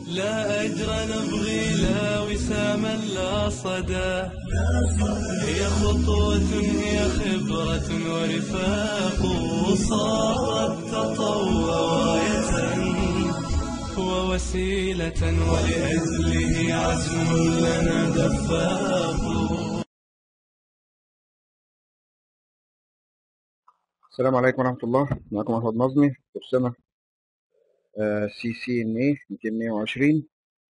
لا أجر نبغي لا وساما لا صدى هي خطوة هي خبرة ورفاق صارت تطوع غاية ووسيلة ولأجله عزم لنا دفاق السلام عليكم ورحمة الله معكم أحمد نظمي في سنة سي سي ان اي 220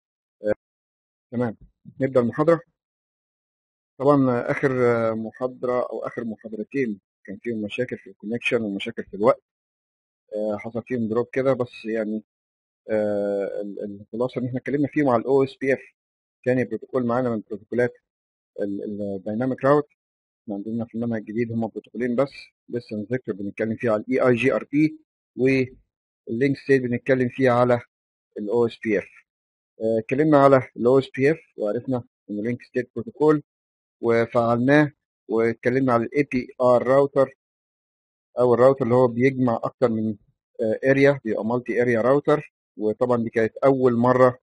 تمام نبدأ المحاضرة طبعا آه، آخر آه، محاضرة أو آخر محاضرتين كان فيهم مشاكل في الكونكشن ومشاكل في الوقت آه، حصل فيهم دروب كده بس يعني آه، ال- الخلاصة إن إحنا اتكلمنا فيهم على الأو اس بي اف تاني بروتوكول معانا من بروتوكولات الدايناميك راوت احنا عندنا في المنهج الجديد هم بروتوكولين بس لسه نذكر بنتكلم فيه على الاي اي جي ار بي واللينك ستيت بنتكلم فيه على الاو اس بي اف اتكلمنا على الاو اس بي اف وعرفنا ان اللينك ستيت بروتوكول وفعلناه واتكلمنا على الاي بي ار راوتر او الراوتر اللي هو بيجمع اكتر من اريا بيبقى مالتي اريا راوتر وطبعا دي كانت اول مره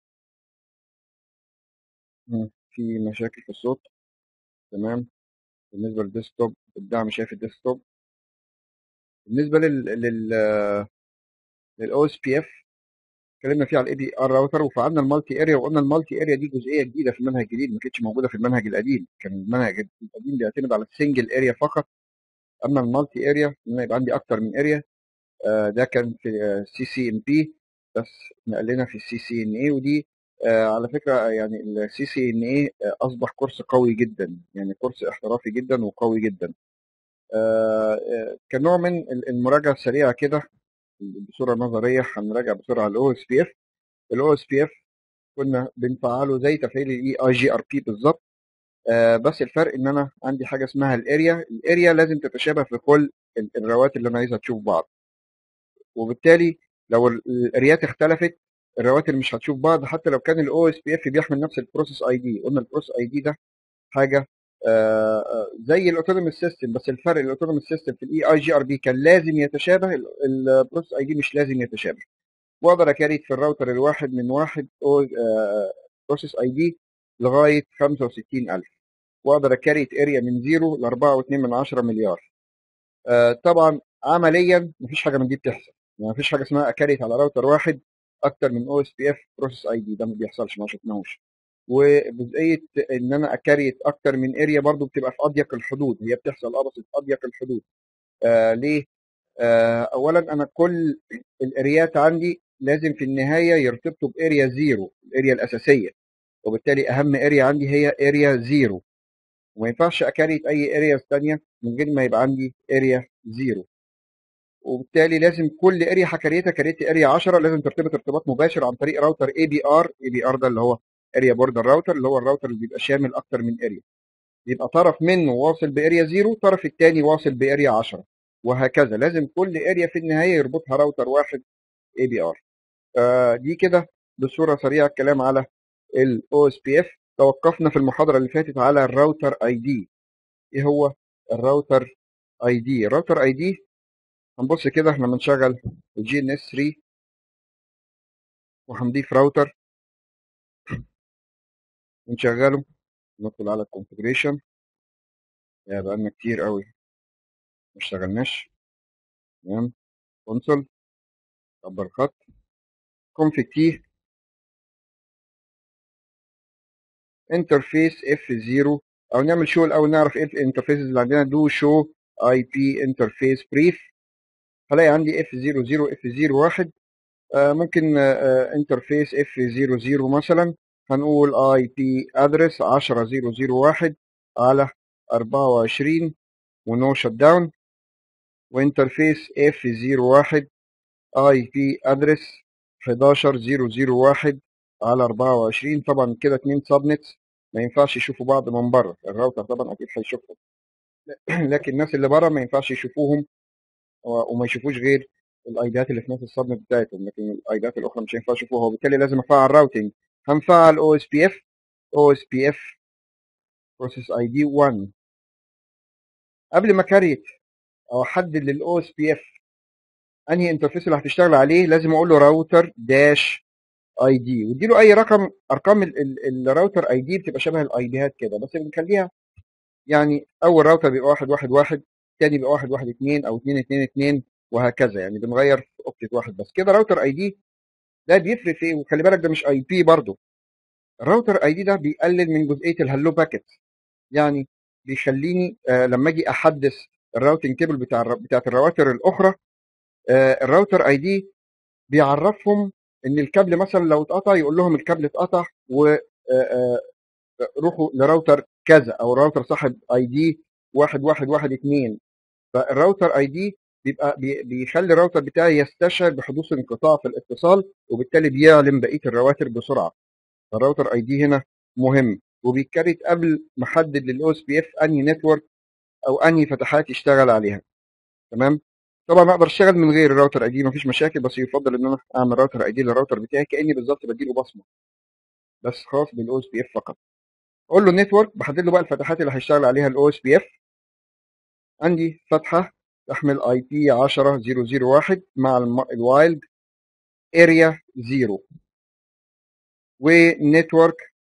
مم، في مشاكل في الصوت تمام بالنسبه للديسكتوب الدعم شايف الديسكتوب بالنسبه لل لل للاو اس بي اف اتكلمنا فيه على الاي بي ار راوتر وفعلنا المالتي اريا وقلنا المالتي اريا دي جزئيه جديده في المنهج الجديد ما كانتش موجوده في المنهج القديم كان المنهج القديم بيعتمد على السنجل اريا فقط اما المالتي اريا ان يبقى عندي اكتر من اريا ده كان في سي سي ام بي بس نقلنا في السي سي ان اي ودي آه، على فكره آه، يعني السي سي ان اي اصبح كورس قوي جدا يعني كورس احترافي جدا وقوي جدا آه، آه، كنوع من ال- المراجعه السريعه كده بصوره نظريه هنراجع بسرعه الاو اس بي اف الاو اس بي اف كنا بنفعله زي تفعيل الاي اي جي ار بي بالظبط آه، بس الفرق ان انا عندي حاجه اسمها الاريا الاريا لازم تتشابه في كل ال- الروات اللي انا عايزها تشوف بعض وبالتالي لو ال- الاريات اختلفت الرواتب مش هتشوف بعض حتى لو كان الاو اس بي اف بيحمل نفس البروسيس اي دي قلنا البروسيس اي دي ده حاجه آه، آه، زي الاوتونوموس سيستم بس الفرق الاوتونوموس سيستم في الاي اي جي ار بي كان لازم يتشابه البروسيس اي دي مش لازم يتشابه واقدر اكاريت في الراوتر الواحد من واحد بروسيس اي دي لغايه 65000 واقدر اكاريت اريا من زيرو ل 4.2 من 10 مليار آه، طبعا عمليا مفيش حاجه من دي بتحصل يعني مفيش حاجه اسمها اكاريت على راوتر واحد اكتر من او اس بي اف بروسيس اي دي ده ما بيحصلش ما شفناهوش وجزئيه ان انا اكاريت اكتر من اريا برضو بتبقى في اضيق الحدود هي بتحصل اه بس في اضيق الحدود آه ليه؟ آه اولا انا كل الاريات عندي لازم في النهايه يرتبطوا باريا زيرو الاريا الاساسيه وبالتالي اهم اريا عندي هي اريا زيرو وما ينفعش اكاريت اي اريا ثانيه من غير ما يبقى عندي اريا زيرو وبالتالي لازم كل اريا حكريتها كريت اريا 10 لازم ترتبط ارتباط مباشر عن طريق راوتر اي بي ار اي بي ار ده اللي هو اريا بوردر راوتر اللي هو الراوتر اللي بيبقى شامل اكتر من اريا يبقى طرف منه واصل باريا زيرو الطرف الثاني واصل باريا 10 وهكذا لازم كل اريا في النهايه يربطها راوتر واحد اي بي ار دي كده بصوره سريعه الكلام على الاو اس بي اف توقفنا في المحاضره اللي فاتت على الراوتر اي دي ايه هو الراوتر اي دي الراوتر اي دي هنبص كده احنا بنشغل الجي ان اس 3 وهنضيف راوتر ونشغله ندخل على الكونفجريشن يا بقالنا كتير قوي ما اشتغلناش تمام كونسول كبر الخط كونفج تي انترفيس اف 0 او نعمل شو الاول نعرف ايه الانترفيسز اللي عندنا دو شو اي بي انترفيس بريف هلاقي عندي اف 00 اف 01 آه ممكن انترفيس اف 00 مثلا هنقول اي بي ادرس 10001 على 24 ونو شت داون وانترفيس اف 01 اي بي ادرس 11001 على 24 طبعا كده اتنين سبنتس ما ينفعش يشوفوا بعض من بره الراوتر طبعا اكيد هيشوفهم لكن الناس اللي بره ما ينفعش يشوفوهم و- وما يشوفوش غير الايديات اللي في نفس السبنت بتاعتهم لكن الايديات الاخرى مش هينفع يشوفوها وبالتالي لازم افعل راوتنج هنفعل او اس بي اف او اس بي اف بروسيس اي دي 1 قبل ما كريت او احدد للاو اس بي اف انهي انترفيس اللي هتشتغل عليه لازم اقول له راوتر داش اي دي واديله اي رقم ارقام ال- ال- الراوتر اي دي بتبقى شبه الاي بيات كده بس بنخليها يعني اول راوتر بيبقى واحد واحد واحد تاني بيبقى واحد واحد اتنين او اتنين اتنين اتنين وهكذا يعني بنغير في اوكتت واحد بس كده راوتر اي دي ده بيفرق في ايه وخلي بالك ده مش اي بي برضه الراوتر اي دي ده بيقلل من جزئيه الهلو باكيت يعني بيخليني آه لما اجي احدث الراوتنج تيبل بتاع الر- بتاعت الرواتر الاخرى آه الراوتر اي دي بيعرفهم ان الكابل مثلا لو اتقطع يقول لهم الكابل اتقطع وروحوا لراوتر كذا او راوتر صاحب اي دي واحد واحد واحد اتنين فالراوتر اي دي بيبقى بي- بيخلي الراوتر بتاعي يستشعر بحدوث انقطاع في الاتصال وبالتالي بيعلم بقيه الرواتر بسرعه فالراوتر اي دي هنا مهم وبيتكريت قبل ما احدد للاو اس بي اف انهي نتورك او انهي فتحات يشتغل عليها تمام طبعا اقدر اشتغل من غير الراوتر اي دي مفيش مشاكل بس يفضل ان انا اعمل راوتر اي دي للراوتر بتاعي كاني بالظبط بديله بصمه بس خاص بالاو اس بي اف فقط اقول له نتورك بحدد له بقى الفتحات اللي هيشتغل عليها الاو اس بي اف عندي فتحه تحمل اي بي 10001 مع الم- الوايلد اريا 0 ونتورك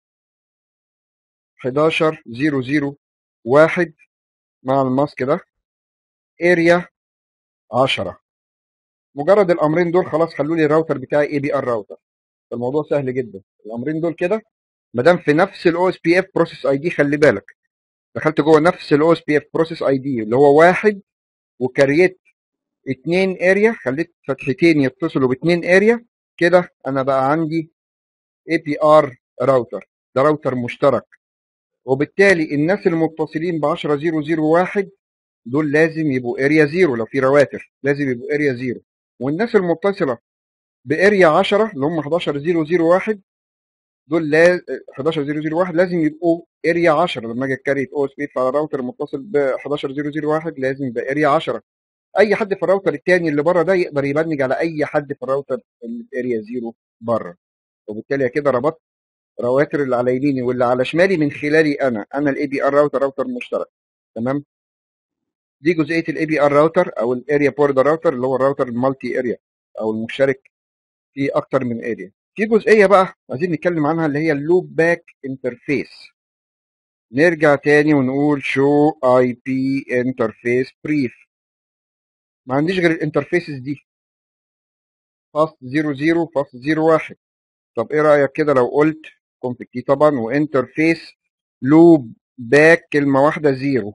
11001 مع الماسك ده اريا 10 مجرد الامرين دول خلاص خلوا لي الراوتر بتاعي اي بي ار راوتر الموضوع سهل جدا الامرين دول كده ما دام في نفس الاو اس بي اف بروسيس اي دي خلي بالك دخلت جوه نفس الاو اس بي اف بروسيس اي دي اللي هو واحد وكريت اتنين اريا خليت فتحتين يتصلوا باتنين اريا كده انا بقى عندي اي بي ار راوتر ده راوتر مشترك وبالتالي الناس المتصلين ب 10001 دول لازم يبقوا اريا زيرو لو في رواتر لازم يبقوا اريا زيرو والناس المتصله باريا 10 اللي هم 11001 دول لا 11001 لازم يبقوا اريا 10 لما اجي اتكريت او اس بي على راوتر متصل ب 11001 لازم يبقى اريا 10 اي حد في الراوتر الثاني اللي بره ده يقدر يبنج على اي حد في الراوتر اللي في اريا زيرو بره وبالتالي كده ربطت رواتر اللي على يميني واللي على شمالي من خلالي انا انا الاي بي ار راوتر راوتر مشترك تمام دي جزئيه الاي بي ار راوتر او الاريا بوردر راوتر اللي هو الراوتر المالتي اريا او المشترك في اكتر من اريا في جزئيه بقى عايزين نتكلم عنها اللي هي اللوب باك انترفيس نرجع تاني ونقول شو اي بي انترفيس بريف ما عنديش غير الانترفيسز دي فاست 00 فاست 01 طب ايه رايك كده لو قلت كونفج كي طبعا وانترفيس لوب باك كلمه واحده زيرو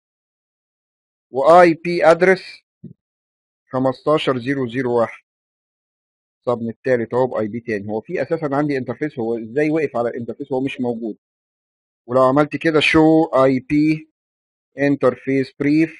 واي بي ادرس 15001 طب التالت اهو باي بي تاني هو في اساسا عندي انترفيس هو ازاي وقف على الانترفيس هو مش موجود ولو عملت كده شو اي بي انترفيس بريف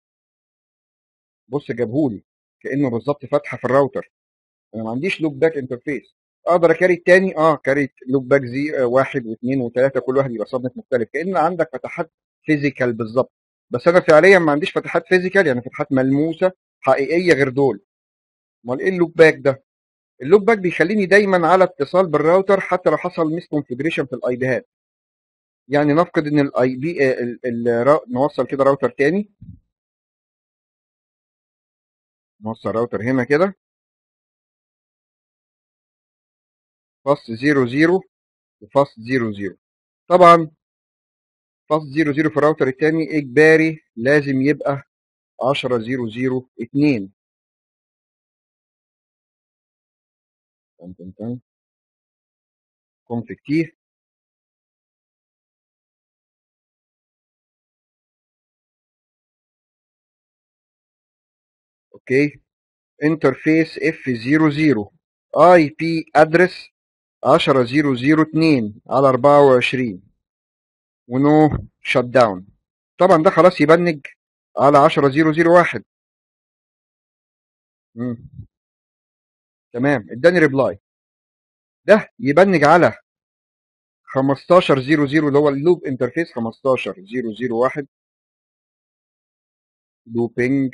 بص جابهولي كانه بالظبط فاتحه في الراوتر انا ما عنديش لوب باك انترفيس اقدر اكاري التاني اه كاري لوب باك زي آه، واحد واثنين وثلاثه كل واحد يبقى صبنت مختلف كان عندك فتحات فيزيكال بالظبط بس انا فعليا ما عنديش فتحات فيزيكال يعني فتحات ملموسه حقيقيه غير دول امال ايه اللوب باك ده اللوب باك بيخليني دايما على اتصال بالراوتر حتى لو حصل ميس كونفجريشن في الاي بيهات يعني نفقد ان الاي بي نوصل كده راوتر تاني نوصل راوتر هنا كده فاست 00 وفاست 00 طبعا فاست 00 في الراوتر التاني اجباري لازم يبقى 10002 تن تن تن كونفج تي اوكي انترفيس اف 00 اي بي ادرس 10002 على 24 ونو شت داون طبعا ده خلاص يبنج على 10001 مم. تمام اداني ريبلاي ده يبنج على 1500 اللي هو اللوب انترفيس 15001 لوبينج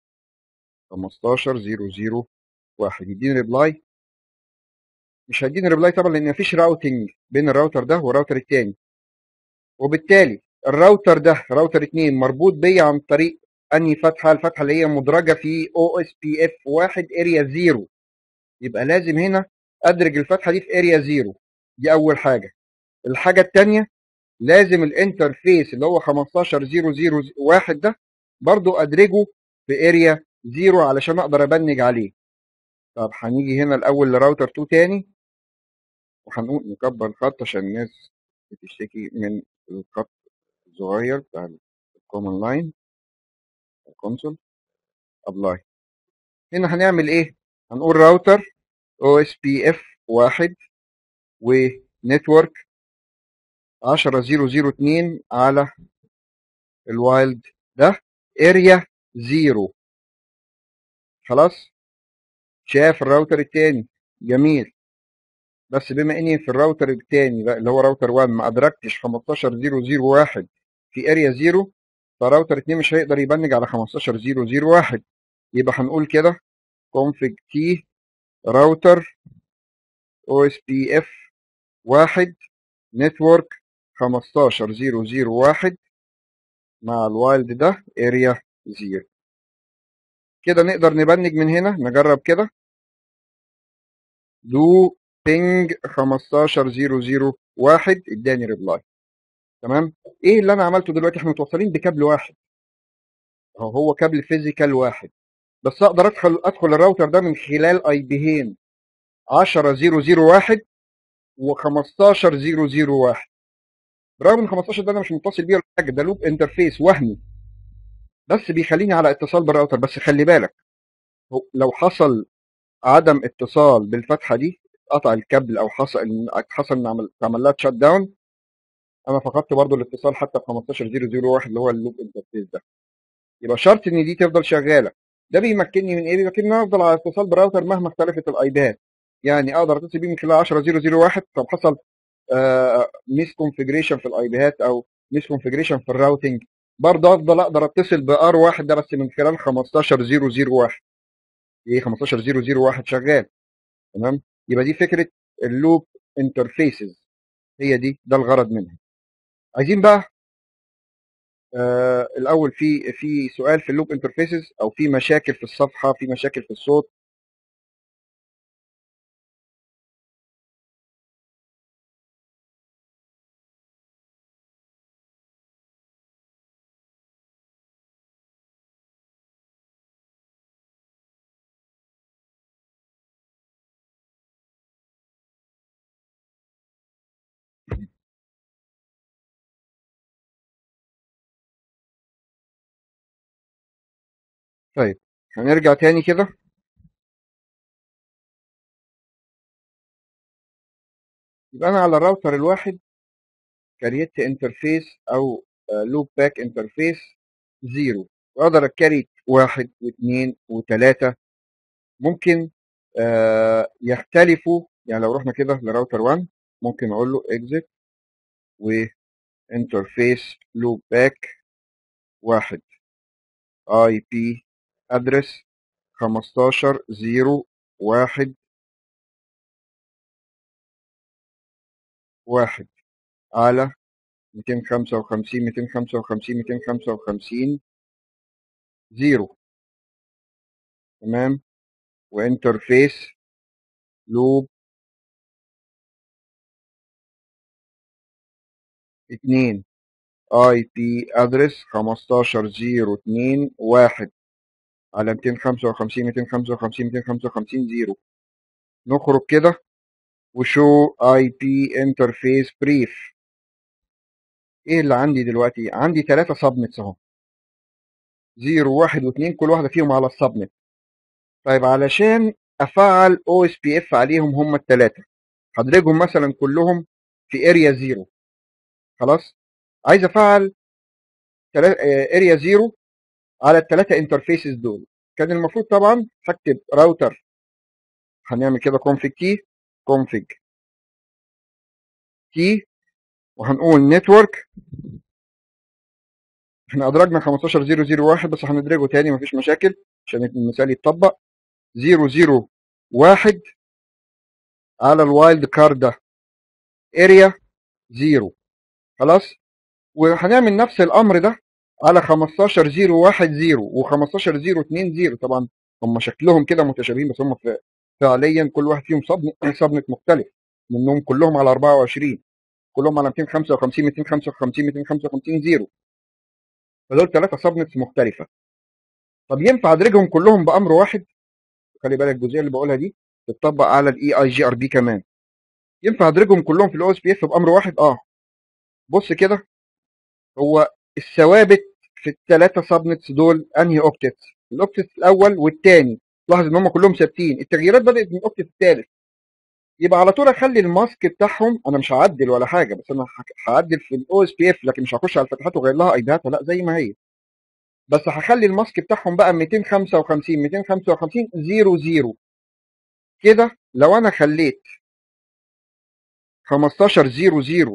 15001 يديني ريبلاي مش هيديني ريبلاي طبعا لان مفيش راوتنج بين الراوتر ده والراوتر التاني وبالتالي الراوتر ده راوتر 2 مربوط بيا عن طريق انهي فتحه الفتحه اللي هي مدرجه في او اس بي اف 1 اريا 0 يبقى لازم هنا ادرج الفتحه دي في اريا زيرو دي اول حاجه الحاجه الثانيه لازم الانترفيس اللي هو 15001 ده برضو ادرجه في اريا زيرو علشان اقدر ابنج عليه طب هنيجي هنا الاول لراوتر 2 تاني وهنقول نكبر الخط عشان الناس بتشتكي من الخط الصغير بتاع الكومن لاين الكونسول ابلاي هنا هنعمل ايه هنقول راوتر او اس بي اف واحد ونتورك 10002 على الوايلد ده اريا زيرو خلاص شاف الراوتر التاني جميل بس بما اني في الراوتر التاني بقى اللي هو راوتر 1 ما ادركتش 15001 في اريا زيرو فراوتر 2 مش هيقدر يبنج على 15001 يبقى هنقول كده config t راوتر او اس بي اف واحد نتورك 15001 مع الوايلد ده اريا زيرو كده نقدر نبنج من هنا نجرب كده دو بينج 15001 اداني ريبلاي تمام ايه اللي انا عملته دلوقتي احنا متوصلين بكابل واحد اهو هو كابل فيزيكال واحد بس اقدر ادخل ادخل الراوتر ده من خلال اي بيين 10001 و15001 برغم ان 15 ده انا مش متصل بيه ولا حاجه ده لوب انترفيس وهمي بس بيخليني على اتصال بالراوتر بس خلي بالك هو- لو حصل عدم اتصال بالفتحه دي قطع الكابل او حصل حصل ان عمل عمل لها شات داون انا فقدت برضو الاتصال حتى ب 15001 اللي هو اللوب انترفيس ده يبقى شرط ان دي تفضل شغاله ده بيمكنني من ايه بيمكنني ان أنا افضل على اتصال بالراوتر مهما اختلفت الايباد يعني اقدر اتصل بيه من خلال 10001 طب حصل ميس كونفجريشن في الايباد او ميس كونفجريشن في الراوتنج برضه افضل اقدر اتصل بار واحد ده بس من خلال 15001 ايه 15001 شغال تمام يبقى دي فكره اللوب انترفيسز هي دي ده الغرض منها عايزين بقى آه الاول في في سؤال في اللوب انترفيسز او في مشاكل في الصفحه في مشاكل في الصوت طيب هنرجع تاني كده يبقى انا على الراوتر الواحد كريت انترفيس او لوب باك انترفيس زيرو واقدر اكريت واحد واثنين وثلاثة ممكن آه يختلفوا يعني لو رحنا كده لراوتر 1 ممكن اقول له exit وانترفيس لوب باك واحد اي بي ادرس 15 0 1 واحد على 255 255 255 0 تمام وانترفيس لوب 2 اي بي ادرس 15 0 2 1 على 255 255 255 0 نخرج كده وشو اي بي انترفيس بريف ايه اللي عندي دلوقتي عندي ثلاثة سبنتس اهو 0 1 و2 كل واحدة فيهم على السبنت طيب علشان افعل او اس بي اف عليهم هم الثلاثة هدرجهم مثلا كلهم في اريا 0 خلاص عايز افعل اريا 0 على الثلاثة انترفيسز دول كان المفروض طبعا هكتب راوتر هنعمل كده config t config t وهنقول نتورك احنا ادرجنا 15001 بس هندرجه تاني مفيش مشاكل عشان المثال يتطبق 001 على الوايلد كارد ده اريا 0 خلاص وهنعمل نفس الامر ده على 15010 و15020 طبعا هم شكلهم كده متشابهين بس هم في فعليا كل واحد فيهم سبنت سبنت مختلف منهم كلهم على 24 كلهم على 255 255 255 زيرو فدول ثلاثه سبنتس مختلفه طب ينفع ادرجهم كلهم بامر واحد خلي بالك الجزئيه اللي بقولها دي تطبق على الاي اي جي ار بي كمان ينفع ادرجهم كلهم في الاو اس بي اف بامر واحد اه بص كده هو الثوابت في الثلاثه سبنتس دول انهي اوكتتس الاوكتت الاول والثاني لاحظ ان هم كلهم ثابتين التغييرات بدات من الاوكتت الثالث يبقى على طول اخلي الماسك بتاعهم انا مش هعدل ولا حاجه بس انا هك- هعدل في الاو اس بي اف لكن مش هخش على الفتحات واغير لها ايديهاتها لا زي ما هي بس هخلي الماسك بتاعهم بقى 255 255 0 0 كده لو انا خليت 15 0 0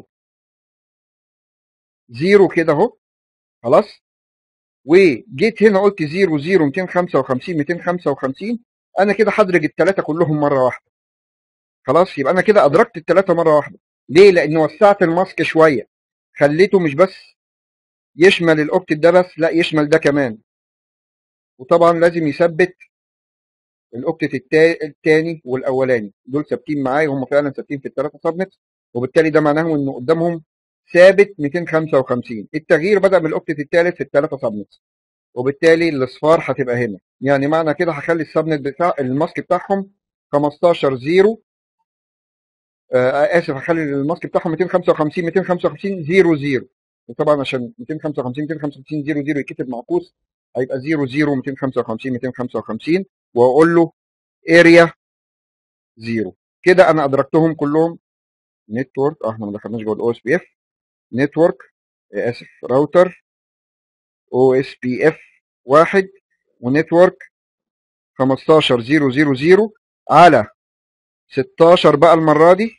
0 كده اهو خلاص وجيت هنا قلت 0 0 255 255 انا كده هدرج الثلاثه كلهم مره واحده خلاص يبقى انا كده ادركت الثلاثه مره واحده ليه لان وسعت الماسك شويه خليته مش بس يشمل الاوكتت ده بس لا يشمل ده كمان وطبعا لازم يثبت الاوكتت التا- التاني والاولاني دول ثابتين معايا هم فعلا ثابتين في الثلاثه سبنت وبالتالي ده معناه انه قدامهم ثابت 255 التغيير بدا من الاوكتت الثالث في الثلاثه سبنت وبالتالي الاصفار هتبقى هنا يعني معنى كده هخلي السبنت بتاع الماسك بتاعهم 15 0 آه اسف هخلي الماسك بتاعهم 255 255 0 0 وطبعا عشان 255 255 0 0 يتكتب معكوس هيبقى 0 0 255 255 واقول له اريا 0 كده انا ادركتهم كلهم نتورك اه احنا ما دخلناش جوه الاو اس بي اف نتورك اسف راوتر او اس بي اف واحد ونتورك 15 0 0 0 على 16 بقى المره دي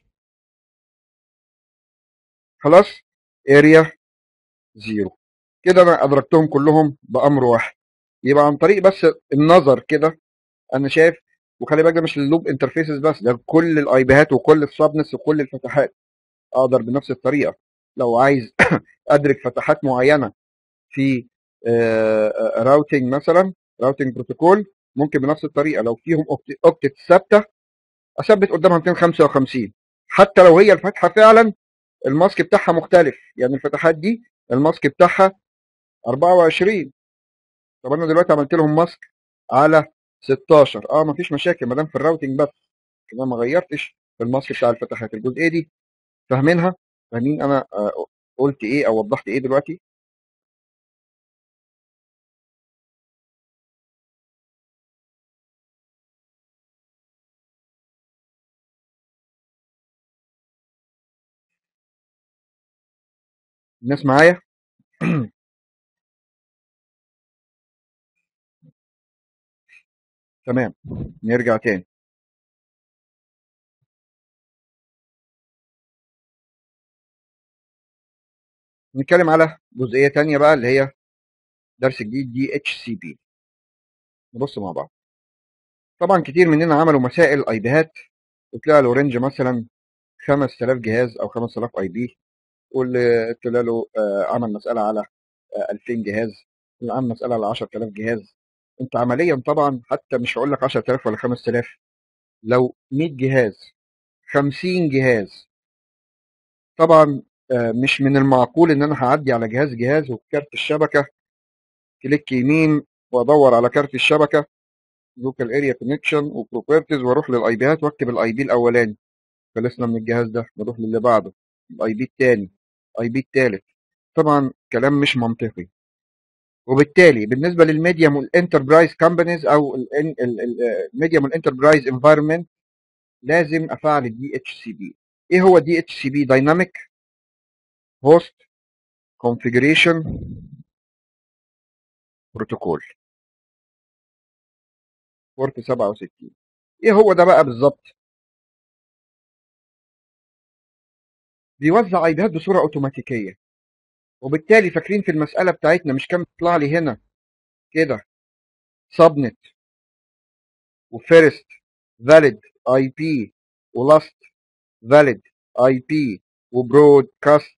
خلاص اريا 0 كده انا ادركتهم كلهم بامر واحد يبقى عن طريق بس النظر كده انا شايف وخلي بالك ده مش اللوب انترفيسز بس ده كل الاي بيهات وكل السبنس وكل الفتحات اقدر بنفس الطريقه لو عايز ادرك فتحات معينه في راوتنج مثلا راوتنج بروتوكول ممكن بنفس الطريقه لو فيهم اوكتت ثابته اثبت قدامها 255 حتى لو هي الفتحه فعلا الماسك بتاعها مختلف يعني الفتحات دي الماسك بتاعها 24 طب انا دلوقتي عملت لهم ماسك على 16 اه مفيش مشاكل ما دام في الراوتنج بس انا ما غيرتش في الماسك بتاع الفتحات الجزئيه دي فاهمينها فاهمين انا آه، قلت ايه او وضحت ايه دلوقتي الناس معايا تمام نرجع تاني نتكلم على جزئيه تانية بقى اللي هي درس جديد دي اتش سي بي نبص مع بعض طبعا كتير مننا عملوا مسائل اي بيهات وطلع له رينج مثلا 5000 جهاز او 5000 اي بي واللي طلع له آه، عمل مساله على آه، 2000 جهاز اللي عمل مساله على 10000 جهاز انت عمليا طبعا حتى مش هقول لك 10000 ولا 5000 لو 100 جهاز 50 جهاز طبعا آه، مش من المعقول ان انا هعدي على جهاز جهاز وكارت الشبكه كليك يمين وادور على كارت الشبكه لوكال اريا كونكشن وبروبرتيز واروح للاي بيات واكتب الاي بي الاولاني خلصنا من الجهاز ده نروح للي بعده الاي بي الثاني اي بي الثالث طبعا كلام مش منطقي وبالتالي بالنسبه للميديوم والانتربرايز كامبانيز او الميديوم والانتربرايز انفايرمنت لازم افعل الدي اتش سي بي ايه هو دي اتش سي بي دايناميك هوست كونفيجريشن بروتوكول بورت 67 ايه هو ده بقى بالظبط بيوزع ايباد بصوره اوتوماتيكيه وبالتالي فاكرين في المساله بتاعتنا مش كان بيطلع لي هنا كده سبنت وفيرست فاليد اي بي ولاست فاليد اي بي وبرودكاست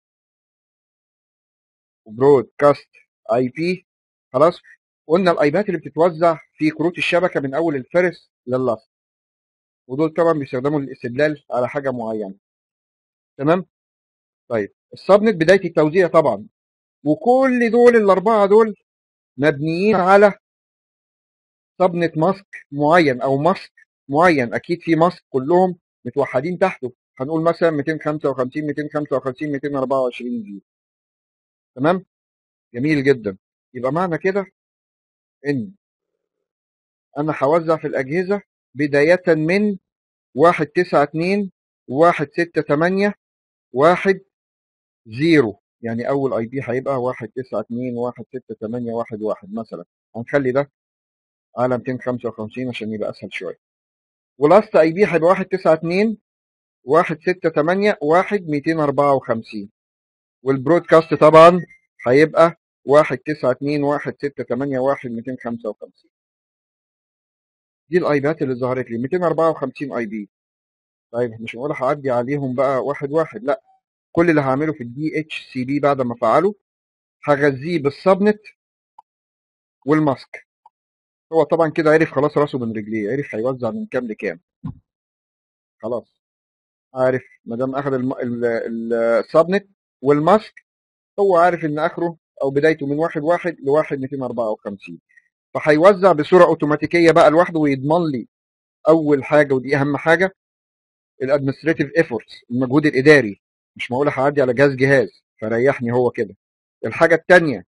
وبرودكاست اي بي خلاص قلنا الايبات اللي بتتوزع في كروت الشبكه من اول الفيرست للاست ودول طبعا بيستخدموا للاستدلال على حاجه معينه تمام طيب السبنت بدايه التوزيع طبعا وكل دول الاربعه دول مبنيين على سبنت ماسك معين او ماسك معين اكيد في ماسك كلهم متوحدين تحته هنقول مثلا 255 255 224 جي تمام جميل جدا يبقى معنى كده ان انا هوزع في الاجهزه بدايه من 192 168 1 0 يعني اول اي بي هيبقى 192 168 1 1 مثلا هنخلي ده على 255 عشان يبقى اسهل شويه ولاست اي بي هيبقى 192 168 1 254 والبرودكاست طبعا هيبقى 192 168 1 255 دي الاي بيات اللي ظهرت لي 254 اي بي طيب مش معقول هعدي عليهم بقى واحد واحد لا كل اللي هعمله في الدي اتش سي بي بعد ما افعله هغذيه بالسبنت والماسك هو طبعا كده عرف خلاص راسه من رجليه عرف هيوزع من كام لكام خلاص عارف ما دام اخذ السبنت والماسك هو عارف ان اخره او بدايته من واحد واحد لواحد 254 فهيوزع بصوره اوتوماتيكيه بقى لوحده ويضمن لي اول حاجه ودي اهم حاجه الادمنستريتيف ايفورتس المجهود الاداري مش معقول هعدي على جهاز جهاز فريحني هو كده الحاجه الثانيه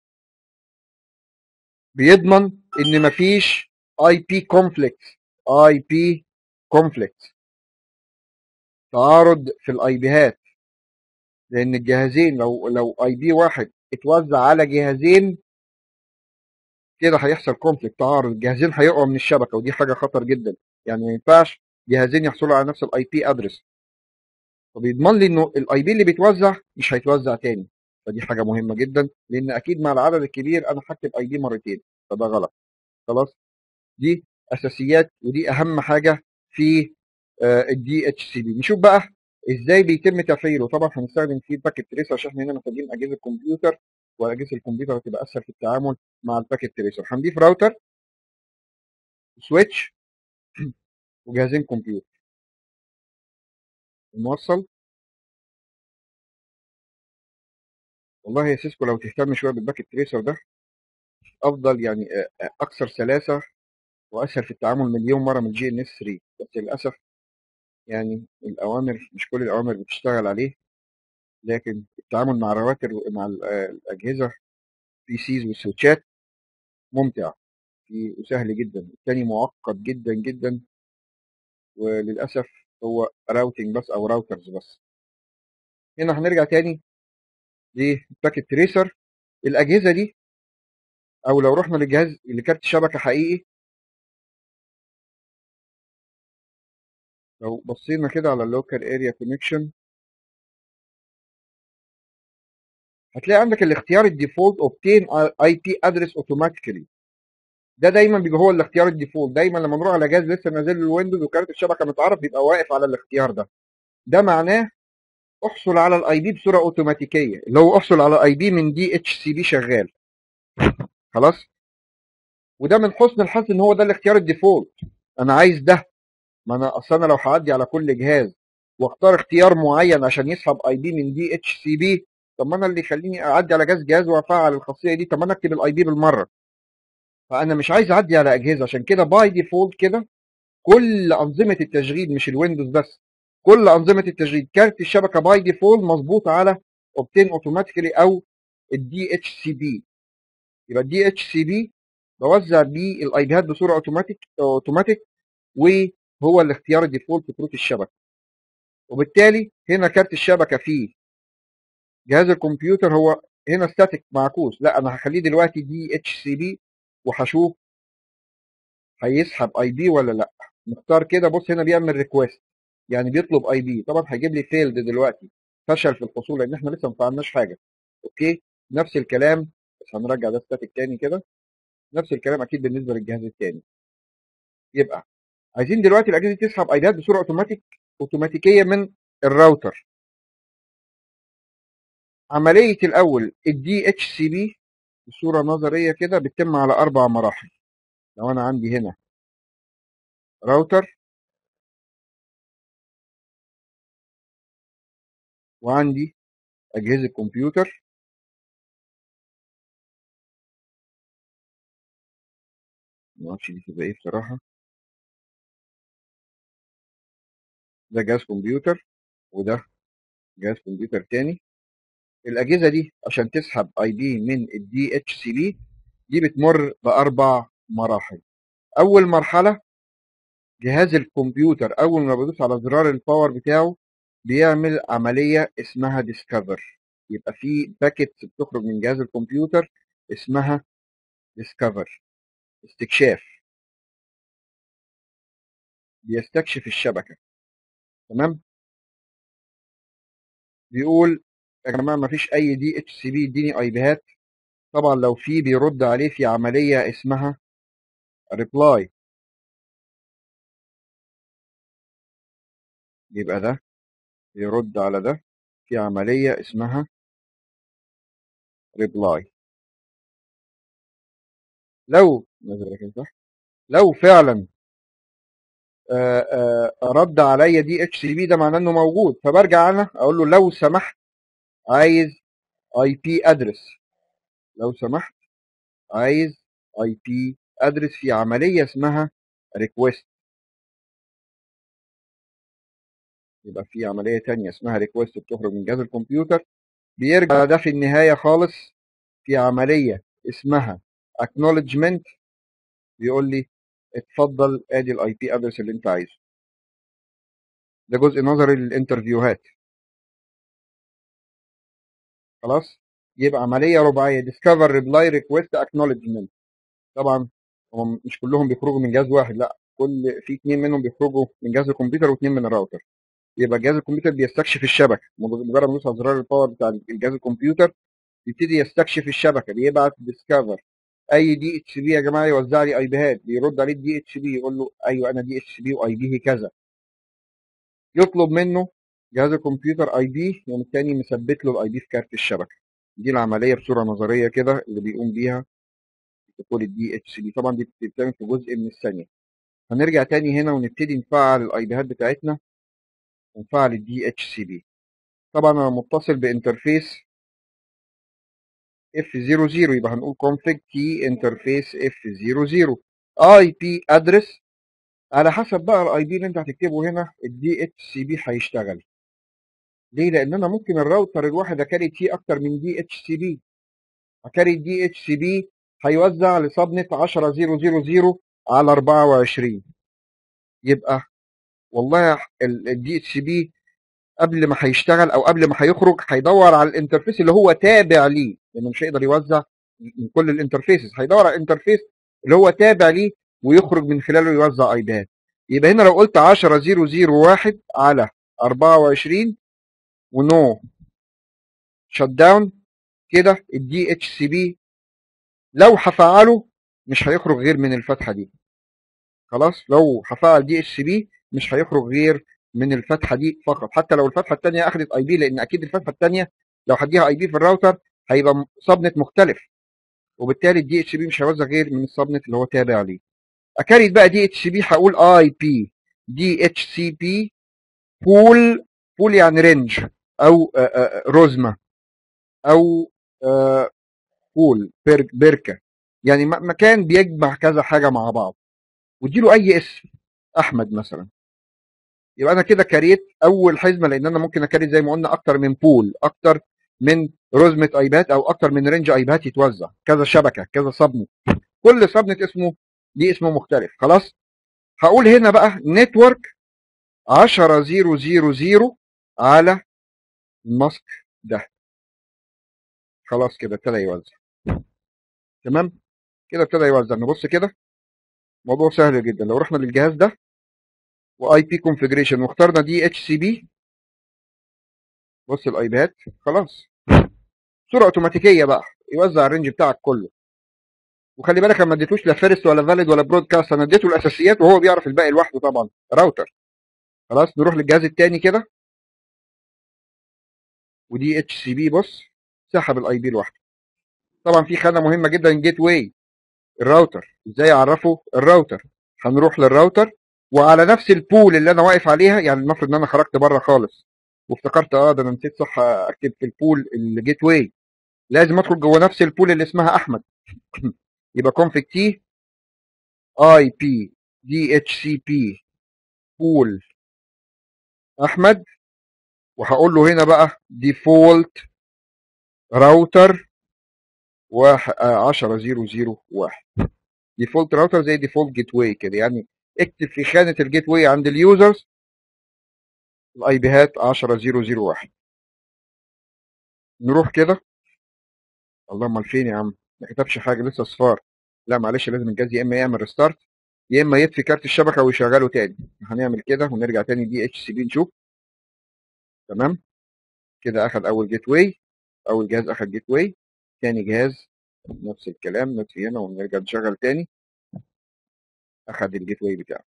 بيضمن ان مفيش اي بي كونفليكت اي بي كونفليكت تعارض في الاي بيهات لان الجهازين لو لو اي بي واحد اتوزع على جهازين كده هيحصل كونفليكت تعارض الجهازين هيقعوا من الشبكه ودي حاجه خطر جدا يعني ما ينفعش جهازين يحصلوا على نفس الاي بي ادرس فبيضمن لي انه الاي بي اللي بيتوزع مش هيتوزع تاني فدي حاجه مهمه جدا لان اكيد مع العدد الكبير انا هكتب اي بي مرتين فده غلط خلاص دي اساسيات ودي اهم حاجه في الدي اتش سي بي نشوف بقى ازاي بيتم تفعيله طبعا هنستخدم فيه باكيت تريسر عشان احنا هنا محتاجين اجهزه كمبيوتر واجهزه الكمبيوتر هتبقى اسهل في التعامل مع الباكيت تريسر هنضيف راوتر سويتش وجهازين كمبيوتر نوصل والله يا سيسكو لو تهتم شويه بالباكيت تريسر ده افضل يعني اكثر سلاسه واسهل في التعامل مليون مره من جي ان اس 3 بس للاسف يعني الاوامر مش كل الاوامر بتشتغل عليه لكن التعامل مع الرواتر مع الاجهزه بي سيز والسويتشات ممتع وسهل جدا الثاني معقد جدا جدا وللاسف هو راوتنج بس او راوترز بس هنا هنرجع تاني لباكيت تريسر الاجهزه دي او لو رحنا للجهاز لكارت شبكه حقيقي لو بصينا كده على اللوكال اريا كونكشن هتلاقي عندك الاختيار الديفولت اوبتين اي بي ادرس اوتوماتيكالي ده دايما بيبقى هو الاختيار الديفولت دايما لما نروح على جهاز لسه نازل له الويندوز وكارت الشبكه متعرف بيبقى واقف على الاختيار ده ده معناه احصل على الاي بي بصوره اوتوماتيكيه اللي هو احصل على اي بي من دي اتش سي بي شغال خلاص وده من حسن الحظ ان هو ده الاختيار الديفولت انا عايز ده ما انا اصل انا لو هعدي على كل جهاز واختار اختيار معين عشان يسحب اي بي من دي اتش سي بي طب ما انا اللي يخليني اعدي على جهاز جهاز وافعل الخاصيه دي طب ما انا اكتب الاي بي بالمره فانا مش عايز اعدي على اجهزه عشان كده باي ديفولت كده كل انظمه التشغيل مش الويندوز بس كل انظمه التشغيل كارت الشبكه باي ديفولت مظبوط على اوبتين اوتوماتيكلي او الدي اتش سي بي يبقى الدي اتش سي بي بوزع بيه الاي بيات بصوره اوتوماتيك اوتوماتيك وهو الاختيار الديفولت في كروت الشبكه وبالتالي هنا كارت الشبكه فيه جهاز الكمبيوتر هو هنا ستاتيك معكوس لا انا هخليه دلوقتي دي اتش سي بي وهشوف هيسحب اي بي ولا لا نختار كده بص هنا بيعمل ريكويست يعني بيطلب اي بي طبعا هيجيب لي فيلد دلوقتي فشل في الحصول لان احنا لسه ما فعلناش حاجه اوكي نفس الكلام بس هنرجع ده ستاتيك تاني كده نفس الكلام اكيد بالنسبه للجهاز الثاني يبقى عايزين دلوقتي الاجهزه دي تسحب ايدات بصوره اوتوماتيك اوتوماتيكيه من الراوتر عمليه الاول الدي اتش سي بي بصوره نظريه كده بتتم على اربع مراحل لو انا عندي هنا راوتر وعندي اجهزه كمبيوتر ما اعرفش دي تبقى ايه بصراحه ده جهاز كمبيوتر وده جهاز كمبيوتر تاني الاجهزه دي عشان تسحب اي بي من الدي اتش سي بي دي بتمر باربع مراحل اول مرحله جهاز الكمبيوتر اول ما بدوس على زرار الباور بتاعه بيعمل عمليه اسمها ديسكفر يبقى في باكيتس بتخرج من جهاز الكمبيوتر اسمها ديسكفر استكشاف بيستكشف الشبكه تمام بيقول يا جماعه ما فيش اي دي اتش سي بي اديني اي بيهات طبعا لو في بيرد عليه في عمليه اسمها ريبلاي يبقى ده بيرد على ده في عمليه اسمها ريبلاي لو نزل كده صح لو فعلا آه، آه، رد عليا دي اتش سي بي ده معناه انه موجود فبرجع انا اقول له لو سمحت عايز اي بي ادرس لو سمحت عايز اي بي ادرس في عمليه اسمها ريكويست يبقى في عمليه تانية اسمها ريكويست بتخرج من جهاز الكمبيوتر بيرجع ده في النهايه خالص في عمليه اسمها acknowledgement بيقول لي اتفضل ادي الاي بي ادرس اللي انت عايزه ده جزء نظري للانترفيوهات خلاص يبقى عمليه رباعيه discover reply request acknowledgement طبعا هم مش كلهم بيخرجوا من جهاز واحد لا كل في اثنين منهم بيخرجوا من جهاز الكمبيوتر واثنين من الراوتر يبقى جهاز الكمبيوتر بيستكشف الشبكه مجرد ما يدوس على زرار الباور بتاع الجهاز الكمبيوتر يبتدي يستكشف الشبكه بيبعت ديسكفر اي دي اتش بي يا جماعه يوزع لي اي بيهات بيرد عليه الدي اتش بي يقول له ايوه انا دي اتش بي واي بي كذا يطلب منه جهاز الكمبيوتر اي بي يوم التاني مثبت له الاي بي في كارت الشبكه دي العمليه بصوره نظريه كده اللي بيقوم بيها بروتوكول الدي اتش بي طبعا دي بتتعمل في جزء من الثانيه هنرجع تاني هنا ونبتدي نفعل الاي بيهات بتاعتنا ونفعل الدي اتش سي بي طبعا انا متصل بانترفيس F00 يبقى هنقول config t interface F00 IP address على حسب بقى الاي بي اللي انت هتكتبه هنا الدي اتش سي بي هيشتغل ليه؟ لان انا ممكن الراوتر الواحد اكاري فيه اكتر من دي اتش سي بي اكاري الدي اتش سي بي هيوزع لسبنت 10000 على 24 يبقى والله الدي اتش سي بي قبل ما هيشتغل او قبل ما هيخرج هيدور على الانترفيس اللي هو تابع ليه لانه مش هيقدر يوزع من كل الانترفيسز هيدور على الانترفيس اللي هو تابع ليه ويخرج من خلاله يوزع ايباد يبقى هنا لو قلت 10001 على 24 ونو شت داون كده الدي اتش سي بي لو هفعله مش هيخرج غير من الفتحه دي خلاص لو هفعل دي اتش سي بي مش هيخرج غير من الفتحه دي فقط حتى لو الفتحه الثانيه اخذت اي بي لان اكيد الفتحه الثانيه لو هديها اي بي في الراوتر هيبقى سبنت مختلف وبالتالي الدي اتش بي مش هيوزع غير من السبنت اللي هو تابع ليه اكريت بقى دي اتش بي هقول اي بي دي اتش سي بي بول بول يعني رينج او روزما او بول بركه يعني مكان بيجمع كذا حاجه مع بعض واديله اي اسم احمد مثلا يبقى انا كده كريت اول حزمه لان انا ممكن اكريت زي ما قلنا اكتر من بول اكتر من رزمه ايبات او اكتر من رينج ايبات يتوزع كذا شبكه كذا سبنت كل سبنت اسمه ليه اسمه مختلف خلاص هقول هنا بقى نتورك 10000 على الماسك ده خلاص كده ابتدى يوزع تمام كده ابتدى يوزع نبص كده موضوع سهل جدا لو رحنا للجهاز ده واي بي كونفيجريشن واخترنا دي اتش سي بي بص الايباد خلاص صوره اوتوماتيكيه بقى يوزع الرينج بتاعك كله وخلي بالك انا ما اديتوش لا فيرست ولا فاليد ولا برودكاست انا اديته الاساسيات وهو بيعرف الباقي لوحده طبعا راوتر خلاص نروح للجهاز الثاني كده ودي اتش سي بي بص سحب الاي بي لوحده طبعا في خانه مهمه جدا جيت واي الراوتر ازاي اعرفه الراوتر هنروح للراوتر وعلى نفس البول اللي انا واقف عليها يعني المفروض ان انا خرجت بره خالص وافتكرت اه ده انا نسيت صح اكتب في البول الجيت واي لازم ادخل جوه نفس البول اللي اسمها احمد يبقى config t اي بي دي اتش سي بي بول احمد وهقول له هنا بقى ديفولت راوتر واحد عشرة زيرو زيرو واحد ديفولت راوتر زي ديفولت جيت واي كده يعني اكتب في خانة الجيت واي عند اليوزرز الاي بيهات 10001 نروح كده الله امال فين يا عم ما كتبش حاجه لسه صفار لا معلش لازم الجهاز يا اما يعمل ريستارت يا اما يطفي كارت الشبكه ويشغله تاني هنعمل كده ونرجع تاني دي اتش سي بي نشوف تمام كده اخد اول جيت واي اول جهاز اخد جيت واي تاني جهاز نفس الكلام نطفي هنا ونرجع نشغل تاني اخد الجيت واي بتاعه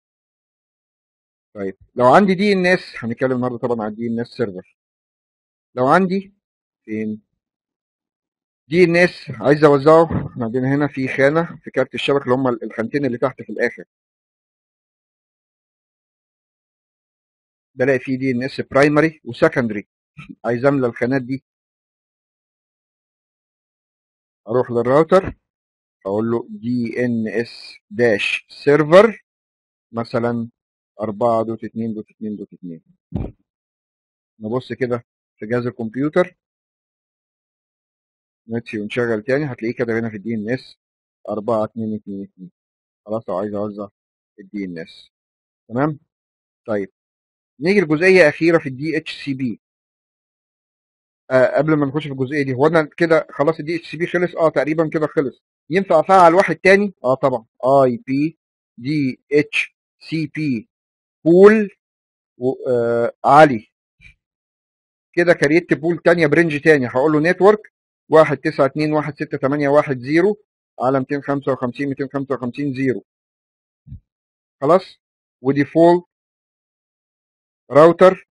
طيب لو عندي دي ان اس هنتكلم النهارده طبعا عن دي ان اس سيرفر لو عندي فين دي ان اس عايز اوزعه احنا عندنا هنا في خانه في كارت الشبكه اللي هم الخانتين اللي تحت في الاخر بلاقي فيه دي ان اس برايمري وسكندري عايز املى الخانات دي اروح للراوتر اقول له دي ان اس داش سيرفر مثلا 4 دوت 2 دوت 2 دوت 2 نبص كده في جهاز الكمبيوتر نطفي ونشغل تاني هتلاقيه كده هنا في الدي ان اس 4 2 2 2 خلاص لو عايز اوزع الدي ان اس تمام طيب نيجي لجزئيه اخيره في الدي اتش سي بي قبل ما نخش في الجزئيه دي هو انا كده خلاص الدي اتش سي بي خلص اه تقريبا كده خلص ينفع افعل واحد تاني اه طبعا اي بي دي اتش سي بي بول آه عالي كده كريت بول تانية برنج تاني هقول له نتورك واحد تسعة اتنين واحد ستة تمانية واحد زيرو على ميتين خمسة وخمسين ميتين خمسة وخمسين زيرو خلاص وديفولت راوتر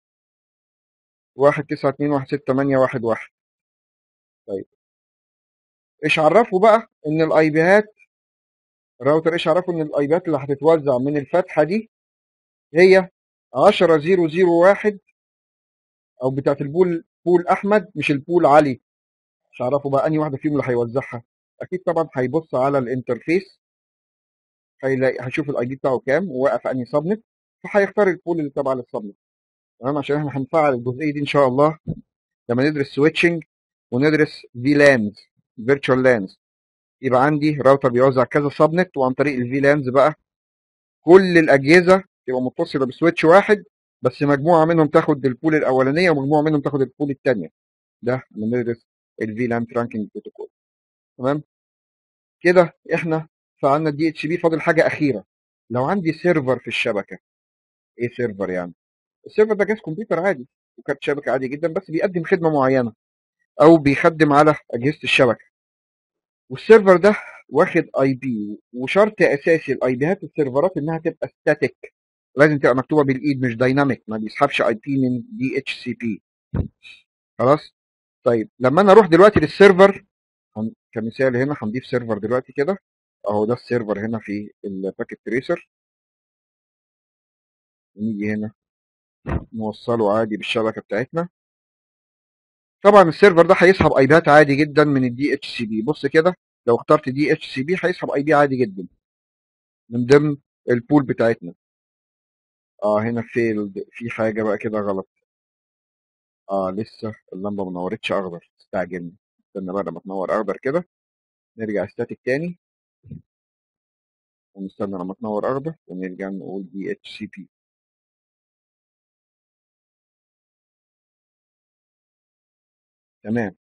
واحد تسعة اتنين واحد ستة تمانية واحد واحد طيب ايش عرفوا بقى ان الاي بيهات الراوتر ايش عرفوا ان الاي بيهات اللي هتتوزع من الفتحة دي هي عشرة زيرو زيرو واحد او بتاعت البول بول احمد مش البول علي مش عرفوا بقى انهي واحده فيهم اللي هيوزعها اكيد طبعا هيبص على الانترفيس هيلاقي هيشوف الاي دي بتاعه كام وواقف انهي سبنت فهيختار البول اللي تبع للسبنت تمام عشان احنا هنفعل الجزئيه دي ان شاء الله لما ندرس سويتشنج وندرس في لانز فيرتشوال لانز يبقى عندي راوتر بيوزع كذا سبنت وعن طريق الفي لانز بقى كل الاجهزه تبقى متصله بسويتش واحد بس مجموعه منهم تاخد البول الاولانيه ومجموعه منهم تاخد البول الثانيه ده لما ندرس الفي لان ترانكينج بروتوكول تمام كده احنا فعلنا الدي اتش بي فاضل حاجه اخيره لو عندي سيرفر في الشبكه ايه سيرفر يعني السيرفر ده جهاز كمبيوتر عادي وكارت شبكه عادي جدا بس بيقدم خدمه معينه او بيخدم على اجهزه الشبكه والسيرفر ده واخد اي بي وشرط اساسي الاي بيهات السيرفرات انها تبقى ستاتيك لازم تبقى مكتوبه بالايد مش دايناميك ما بيسحبش اي بي من دي اتش سي بي خلاص طيب لما انا اروح دلوقتي للسيرفر كمثال هنا هنضيف سيرفر دلوقتي كده اهو ده السيرفر هنا في الباكيت تريسر نيجي هنا نوصله عادي بالشبكه بتاعتنا طبعا السيرفر ده هيسحب ايبات عادي جدا من الدي اتش سي بي بص كده لو اخترت دي اتش سي بي هيسحب اي بي عادي جدا من ضمن البول بتاعتنا اه هنا فيلد في حاجه بقى كده غلط اه لسه اللمبه ما نورتش اخضر استعجلنا استنى بقى لما تنور اخضر كده نرجع ستاتيك تاني ونستنى لما تنور اخضر ونرجع نقول دي اتش سي بي تمام